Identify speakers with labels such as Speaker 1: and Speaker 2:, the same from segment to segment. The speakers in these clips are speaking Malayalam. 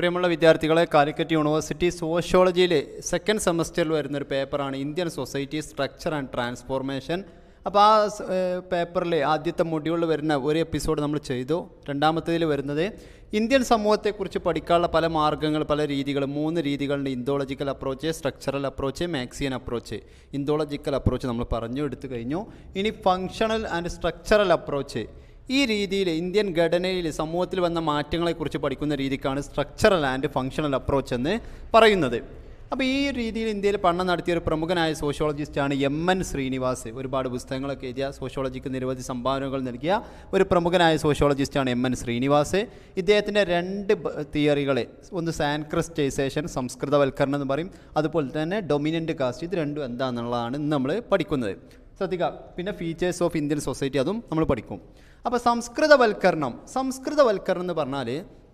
Speaker 1: പ്രിയമുള്ള വിദ്യാർത്ഥികളെ കാലിക്കറ്റ് യൂണിവേഴ്സിറ്റി സോഷ്യോളജിയിലെ സെക്കൻഡ് സെമസ്റ്ററിൽ വരുന്നൊരു പേപ്പറാണ് Indian society structure and transformation അപ്പോൾ ആ സ്- ഏഹ് പേപ്പറിലെ ആദ്യത്തെ മൊഡ്യൂളിൽ വരുന്ന ഒരു എപ്പിസോഡ് നമ്മൾ ചെയ്തു രണ്ടാമത്തേതിൽ വരുന്നത് ഇന്ത്യൻ സമൂഹത്തെക്കുറിച്ച് പഠിക്കാനുള്ള പല മാർഗ്ഗങ്ങൾ പല രീതികൾ മൂന്ന് രീതികളുണ്ട് Indological approach structural approach Marxian approach Indological approach നമ്മൾ പറഞ്ഞു എടുത്തു കഴിഞ്ഞു ഇനി ഫങ്ഷണൽ ആൻഡ് സ്ട്രക്ചറൽ അപ്രോച്ച് ഈ രീതിയിൽ ഇന്ത്യൻ ഘടനയിൽ സമൂഹത്തിൽ വന്ന മാറ്റങ്ങളെക്കുറിച്ച് പഠിക്കുന്ന രീതിക്കാണ് സ്ട്രക്ചറൽ ആൻഡ് ഫങ്ഷണൽ അപ്രോച്ച് എന്ന് പറയുന്നത് അപ്പോൾ ഈ രീതിയിൽ ഇന്ത്യയിൽ പഠനം നടത്തിയ ഒരു പ്രമുഖനായ സോഷ്യോളജിസ്റ്റാണ് എം എൻ ശ്രീനിവാസ് ഒരുപാട് പുസ്തകങ്ങളൊക്കെ എഴുതിയ സോഷ്യോളജിക്ക് നിരവധി സംഭാവനകൾ നൽകിയ ഒരു പ്രമുഖനായ സോഷ്യോളജിസ്റ്റാണ് എം എൻ ശ്രീനിവാസ് ഇദ്ദേഹത്തിൻ്റെ രണ്ട് തിയറികളെ ഒന്ന് സാൻക്രിസ്റ്റൈസേഷൻ സംസ്കൃതവൽക്കരണം എന്ന് പറയും അതുപോലെ തന്നെ ഡൊമിനൻ്റ് കാസ്റ്റ് ഇത് രണ്ടും എന്താണെന്നുള്ളതാണ് ഇന്ന് നമ്മൾ പഠിക്കുന്നത് ശ്രദ്ധിക്കുക പിന്നെ ഫീച്ചേഴ്സ് ഓഫ് ഇന്ത്യൻ സൊസൈറ്റി അതും നമ്മൾ പഠിക്കും അപ്പോൾ സംസ്കൃതവൽക്കരണം സംസ്കൃതവൽക്കരണം എന്ന് പറഞ്ഞാൽ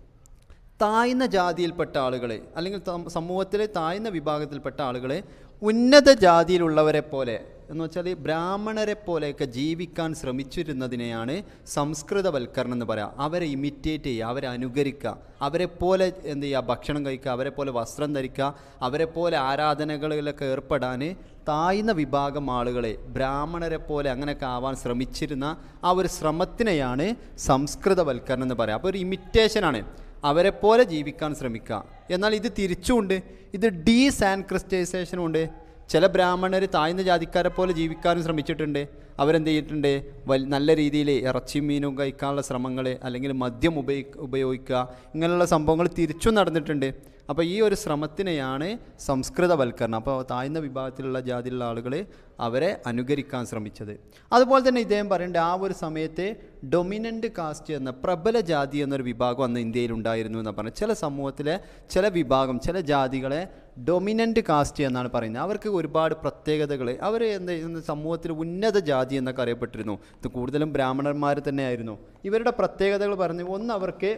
Speaker 1: താഴ്ന്ന ജാതിയിൽപ്പെട്ട ആളുകളെ അല്ലെങ്കിൽ ത- സമൂഹത്തിലെ താഴ്ന്ന വിഭാഗത്തിൽപ്പെട്ട ആളുകളെ ഉന്നത ജാതിയിലുള്ളവരെ പോലെ എന്ന് വെച്ചാൽ ബ്രാഹ്മണരെ പോലെയൊക്കെ ജീവിക്കാൻ ശ്രമിച്ചിരുന്നതിനെയാണ് സംസ്കൃതവൽക്കരണം എന്ന് പറയാം അവരെ ഇമിറ്റേറ്റ് ചെയ്യുക അവരെ അനുകരിക്കുക അവരെ പോലെ എന്ത് ചെയ്യുക ഭക്ഷണം കഴിക്കുക അവരെ പോലെ വസ്ത്രം ധരിക്കുക അവരെ പോലെ ആരാധനകളിലൊക്കെ ഏർപ്പെടാൻ താഴ്ന്ന വിഭാഗം ആളുകളെ ബ്രാഹ്മണരെ പോലെ അങ്ങനെയൊക്കെ ആവാൻ ശ്രമിച്ചിരുന്ന ആ ഒരു ശ്രമത്തിനെയാണ് സംസ്കൃതവൽക്കരണം എന്ന് പറയാം അപ്പോൾ ഒരു ഇമിറ്റേഷനാണ് അവരെ പോലെ ജീവിക്കാൻ ശ്രമിക്കുക എന്നാൽ ഇത് തിരിച്ചുമുണ്ട് ഇത് ഡീസാൻക്രിസ്റ്റൈസേഷനും ഉണ്ട് ചില ബ്രാഹ്മണർ താഴ്ന്ന ജാതിക്കാരെ പോലെ ജീവിക്കാനും ശ്രമിച്ചിട്ടുണ്ട് അവരെന്ത് ചെയ്തിട്ടുണ്ട് വൽ നല്ല രീതിയിൽ ഇറച്ചി മീനും കഴിക്കാനുള്ള ശ്രമങ്ങൾ അല്ലെങ്കിൽ മദ്യം ഉപയോഗി ഉപയോഗിക്കുക ഇങ്ങനെയുള്ള സംഭവങ്ങൾ തിരിച്ചും നടന്നിട്ടുണ്ട് അപ്പോൾ ഈ ഒരു ശ്രമത്തിനെയാണ് സംസ്കൃതവൽക്കരണം അപ്പോൾ താഴ്ന്ന വിഭാഗത്തിലുള്ള ജാതിയിലുള്ള ആളുകൾ അവരെ അനുകരിക്കാൻ ശ്രമിച്ചത് അതുപോലെ തന്നെ ഇദ്ദേഹം പറയേണ്ട ആ ഒരു സമയത്ത് ഡൊമിനൻ്റ് കാസ്റ്റ് എന്ന പ്രബല ജാതി എന്നൊരു വിഭാഗം അന്ന് ഇന്ത്യയിൽ ഉണ്ടായിരുന്നു എന്ന് പറഞ്ഞു ചില സമൂഹത്തിലെ ചില വിഭാഗം ചില ജാതികളെ ഡൊമിനൻ്റ് കാസ്റ്റ് എന്നാണ് പറയുന്നത് അവർക്ക് ഒരുപാട് പ്രത്യേകതകൾ അവർ എന്ത് ചെയ്യുന്നു? സമൂഹത്തിൽ ഉന്നത ജാതി എന്നൊക്കെ അറിയപ്പെട്ടിരുന്നു ഇത് കൂടുതലും ബ്രാഹ്മണന്മാർ തന്നെയായിരുന്നു ഇവരുടെ പ്രത്യേകതകൾ പറഞ്ഞു ഒന്ന് അവർക്ക്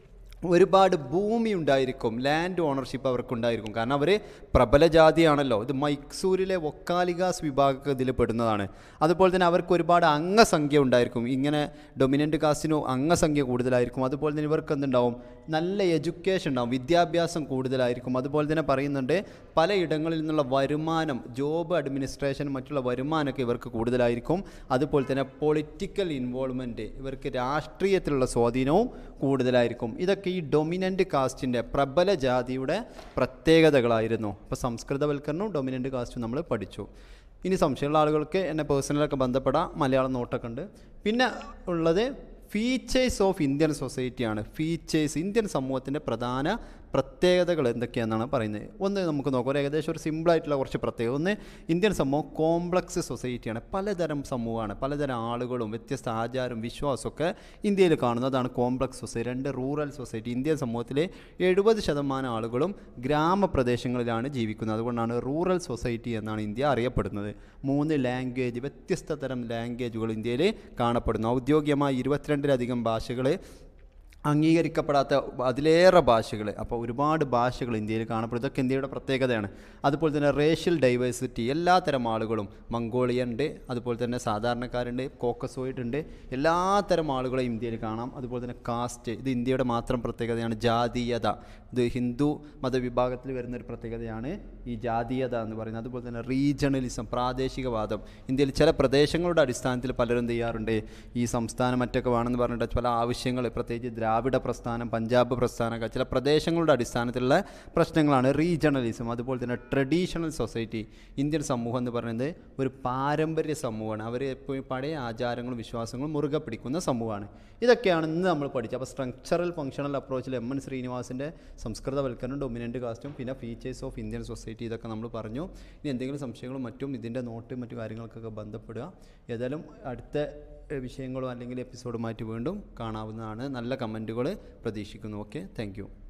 Speaker 1: ഒരുപാട് ഭൂമി ഉണ്ടായിരിക്കും ലാൻഡ് ഓണർഷിപ്പ് അവർക്കുണ്ടായിരിക്കും കാരണം അവർ പ്രബല ജാതിയാണല്ലോ ഇത് മൈസൂരിലെ വൊക്കാലിഗാസ് വിഭാഗം ഇതിൽ പെടുന്നതാണ് അതുപോലെ തന്നെ അവർക്ക് ഒരുപാട് അംഗസംഖ്യ ഉണ്ടായിരിക്കും ഇങ്ങനെ ഡൊമിനൻ്റ് കാസ്റ്റിനു അംഗസംഖ്യ കൂടുതലായിരിക്കും അതുപോലെ തന്നെ ഇവർക്ക് എന്തുണ്ടാവും നല്ല എഡ്യൂക്കേഷൻ ഉണ്ടാവും വിദ്യാഭ്യാസം കൂടുതലായിരിക്കും അതുപോലെ തന്നെ പറയുന്നുണ്ട് പലയിടങ്ങളിൽ നിന്നുള്ള വരുമാനം ജോബ് അഡ്മിനിസ്ട്രേഷൻ മറ്റുള്ള വരുമാനമൊക്കെ ഇവർക്ക് കൂടുതലായിരിക്കും അതുപോലെ തന്നെ പൊളിറ്റിക്കൽ ഇൻവോൾവ്മെൻറ്റ് ഇവർക്ക് രാഷ്ട്രീയത്തിലുള്ള സ്വാധീനവും കൂടുതലായിരിക്കും ഇതൊക്കെ ഈ ഡൊമിനൻ്റ് കാസ്റ്റിൻ്റെ പ്രബല ജാതിയുടെ പ്രത്യേകതകളായിരുന്നു അപ്പോൾ സംസ്കൃതവൽക്കരണവും ഡൊമിനൻ്റ് കാസ്റ്റും നമ്മൾ പഠിച്ചു ഇനി സംശയമുള്ള ആളുകൾക്ക് എന്നെ പേഴ്സണലൊക്കെ ബന്ധപ്പെടാം മലയാളം നോട്ടൊക്കെ ഉണ്ട് പിന്നെ ഉള്ളത് ഫീച്ചേഴ്സ് ഓഫ് ഇന്ത്യൻ സൊസൈറ്റിയാണ് ഫീച്ചേഴ്സ് ഇന്ത്യൻ സമൂഹത്തിൻ്റെ പ്രധാന പ്രത്യേകതകൾ എന്തൊക്കെയാണെന്നാണ് പറയുന്നത് ഒന്ന് നമുക്ക് നോക്കാം ഒരു ഏകദേശം ഒരു സിമ്പിളായിട്ടുള്ള കുറച്ച് പ്രത്യേകത ഒന്ന് ഇന്ത്യൻ സമൂഹം കോംപ്ലക്സ് സൊസൈറ്റിയാണ് പലതരം സമൂഹമാണ് പലതരം ആളുകളും വ്യത്യസ്ത ആചാരം വിശ്വാസമൊക്കെ ഇന്ത്യയിൽ കാണുന്നു അതാണ് കോംപ്ലക്സ് സൊസൈറ്റി രണ്ട് റൂറൽ സൊസൈറ്റി ഇന്ത്യൻ സമൂഹത്തിലെ എഴുപത് ശതമാനം ആളുകളും ഗ്രാമപ്രദേശങ്ങളിലാണ് ജീവിക്കുന്നത് അതുകൊണ്ടാണ് റൂറൽ സൊസൈറ്റി എന്നാണ് ഇന്ത്യ അറിയപ്പെടുന്നത് മൂന്ന് ലാംഗ്വേജ് വ്യത്യസ്ത തരം ലാംഗ്വേജുകൾ ഇന്ത്യയിൽ കാണപ്പെടുന്നു ഔദ്യോഗികമായി ഇരുപത്തിരണ്ടിലധികം ഭാഷകൾ അംഗീകരിക്കപ്പെടാത്ത അതിലേറെ ഭാഷകൾ അപ്പോൾ ഒരുപാട് ഭാഷകൾ ഇന്ത്യയിൽ കാണപ്പെടും ഇതൊക്കെ ഇന്ത്യയുടെ പ്രത്യേകതയാണ് അതുപോലെ തന്നെ റേഷ്യൽ ഡൈവേഴ്സിറ്റി എല്ലാ തരം ആളുകളും മംഗോളിയൻ ഉണ്ട് അതുപോലെ തന്നെ സാധാരണക്കാരുണ്ട് കോക്കസോയിഡ് ഉണ്ട് എല്ലാ തരം ആളുകളെയും ഇന്ത്യയിൽ കാണാം അതുപോലെ തന്നെ കാസ്റ്റ് ഇത് ഇന്ത്യയുടെ മാത്രം പ്രത്യേകതയാണ് ജാതീയത ഇത് ഹിന്ദു മതവിഭാഗത്തിൽ വരുന്ന ഒരു പ്രത്യേകതയാണ് ഈ ജാതീയത എന്ന് പറയുന്നത് അതുപോലെ തന്നെ റീജണലിസം പ്രാദേശികവാദം ഇന്ത്യയിൽ ചില പ്രദേശങ്ങളുടെ അടിസ്ഥാനത്തിൽ പലരും എന്ത് ചെയ്യാറുണ്ട് ഈ സംസ്ഥാനം മറ്റൊക്കെ വേണമെന്ന് പറഞ്ഞിട്ട് പല ആവശ്യങ്ങൾ പ്രത്യേകിച്ച് ദ്രാവിഡ പ്രസ്ഥാനം പഞ്ചാബ് പ്രസ്ഥാനമൊക്കെ ചില പ്രദേശങ്ങളുടെ അടിസ്ഥാനത്തിലുള്ള പ്രശ്നങ്ങളാണ് റീജണലിസം അതുപോലെ തന്നെ ട്രഡീഷണൽ സൊസൈറ്റി ഇന്ത്യൻ സമൂഹം എന്ന് പറയുന്നത് ഒരു പാരമ്പര്യ സമൂഹമാണ് അവർ എപ്പോഴും പഴയ ആചാരങ്ങളും വിശ്വാസങ്ങളും മുറുകെ പിടിക്കുന്ന സമൂഹമാണ് ഇതൊക്കെയാണ് ഇന്ന് നമ്മൾ പഠിച്ചത് അപ്പോൾ സ്ട്രക്ചറൽ ഫങ്ഷണൽ അപ്രോച്ചിൽ എം എൻ ശ്രീനിവാസിൻ്റെ സംസ്കൃതവൽക്കരണം ഡൊമിനൻ്റ് കാസ്റ്റും പിന്നെ ഫീച്ചേഴ്സ് ഓഫ് ഇന്ത്യൻ സൊസൈറ്റി ഇതൊക്കെ നമ്മൾ പറഞ്ഞു ഇനി എന്തെങ്കിലും സംശയങ്ങളും മറ്റും ഇതിൻ്റെ നോട്ട് മറ്റു കാര്യങ്ങൾക്കൊക്കെ ബന്ധപ്പെടുക ഏതായാലും അടുത്ത എഹ്, വിഷയങ്ങളോ അല്ലെങ്കിൽ എപ്പിസോഡുമായിട്ട് വീണ്ടും കാണാവുന്നതാണ് നല്ല കമൻറ്റുകൾ പ്രതീക്ഷിക്കുന്നു ഓക്കെ താങ്ക്